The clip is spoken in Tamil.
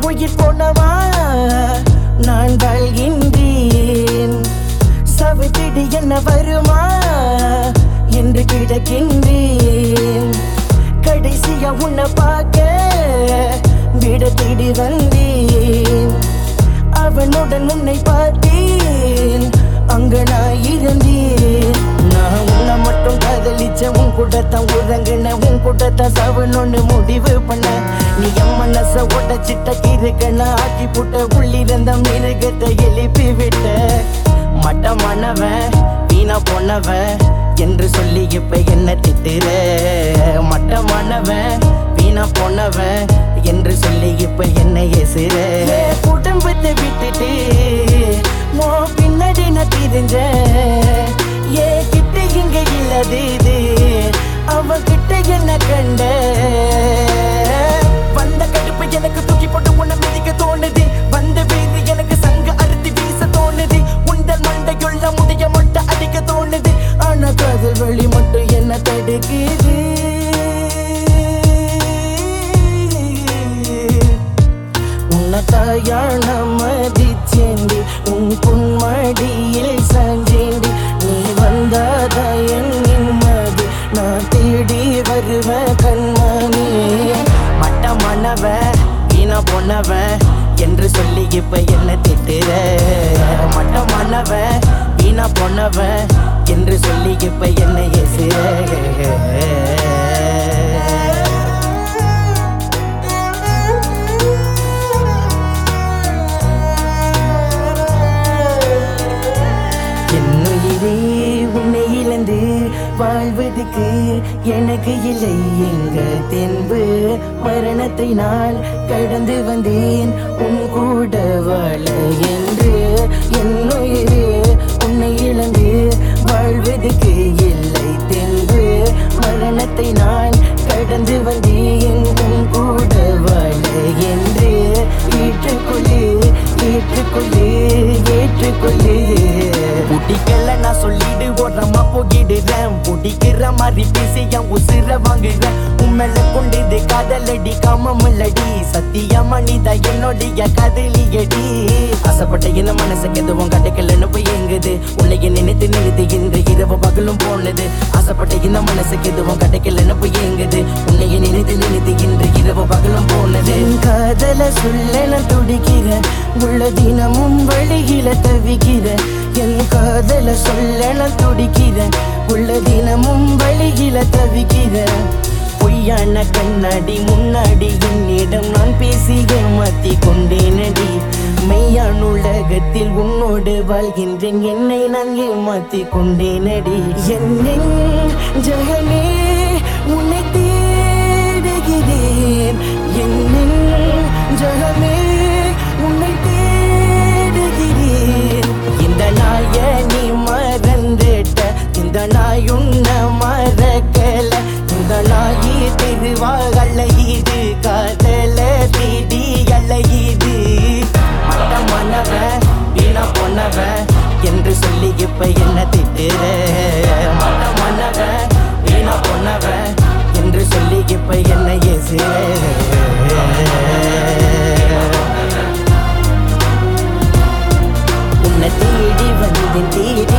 உயிர் போனவா நான் வாழ்கின்றேன் சவித்திடு என்ன வருமா என்று கிடக்கின்றேன் கடைசியா உன்னை பார்க்க விட தேடி வந்தேன் அவனுடன் உன்னை பார்த்தேன் அங்க நான் இருந்தேன் நான் உன்னை மட்டும் காதலிச்ச உன் கூட்டத்தான் உறங்கின உன் கூட்டத்தான் சவனொன்னு முடிவு பண்ண நீ என் மனச உடச்சிட்ட கிருக்கன ஆக்கி புட்ட உள்ளிருந்த மிருகத்தை எழுப்பி விட்ட மட்டமானவன் வீணா போனவன் என்று சொல்லி இப்ப என்ன திட்டுற மட்டமானவன் வீணா போனவன் என்று சொல்லி இப்ப என்ன ஏசுற குடும்பத்தை விட்டுட்டு மோ பின்னாடி நான் தெரிஞ்ச ஏ கிட்ட இங்க இல்லது இது அவன் கிட்ட என்ன கண்ட வந்த கடுப்பு எனக்கு தூக்கி போட்டு உன்னை மிதிக்க தோணுது வந்த வீடு எனக்கு சங்க அறுத்தி வீச தோணுது உண்டல் மண்டையுள்ள முடிய மட்டும் அடிக்க தோணுது ஆனா காதல் வழி மட்டும் என்ன தடுக்குது உன்னை தாயான மதிச்சேண்டி உன் புன்மடியில் சாஞ்சேண்டி நீ வந்தாத என் நிம்மதி நான் தேடி வருவேன் கண்மணி மட்டமானவ வீணா போனவ என்று சொல்லி இப்ப என்ன திட்டுற மட்டமானவ வீணா போனவ என்று சொல்லி இப்ப என்ன என்னுயிரே உன்னை இழந்து வாழ்வதுக்கு எனக்கு இல்லை எங்க தென்பு மரணத்தை நான் கடந்து வந்தேன் உன் கூட வாழ என்று என்னுயிரே உன்னை இழந்து வாழ்வதுக்கு இல்லை தென்பு மரணத்தை நான் கடந்து வந்தேன் உன் கூட வாழ என்று ஏற்றுக்கொள்ளு ஏற்றுக்கொள்ளு ஏற்றுக்கொள்ளு பிடிக்கல நான் சொல்லிடு ஓரமா போகிடுறேன் பிடிக்கிற மாதிரி பேசி என் உசிர வாங்குறேன் உண்மையில கொண்டது காதலடி காமமல்லடி சத்தியமா நீதான் என்னுடைய காதலியடி ஆசைப்பட்ட இந்த மனசுக்கு எதுவும் கிடைக்கலன்னு போய் எங்குது உன்னைய நினைத்து நினைத்து இந்த இரவு பகலும் போனது ஆசைப்பட்ட இந்த மனசுக்கு எதுவும் கிடைக்கலன்னு போய் எங்குது உன்னைய நினைத்து நினைத்து இன்று இரவு பகலும் போனது காதல சொல்ல நான் துடிக்கிறேன் உள்ள தினமும் வழியில தவிக்கிறேன் என் காதல சொல்ல நான் துடிக்கிறேன் உள்ள தினமும் வழியில தவிக்கிறேன் பொய்யான கண்ணாடி முன்னாடி என்னிடம் நான் பேசி ஏமாத்தி கொண்டேனடி மெய்யான உலகத்தில் உன்னோடு வாழ்கின்றேன் என்னை நான் ஏமாத்தி கொண்டேனடி என்னின் ஜகமே உன்னை தேடுகிறேன் என்னின் ஜகமே உன்னை தேடுகிறேன் இந்த நாய நீ மறந்துட்ட இந்த நாய் உன்னை மறக்கல இந்த நாயி திருவாகல இது காதல தேடி அலையுது மட்டமானவ வீணா போனவ என்று சொல்லி இப்ப என்ன திட்டுற மட்டமானவ வீணா போனவ என்று சொல்லி இப்ப என்ன ஏசுற உன்னை தேடி வந்தேன் தேடி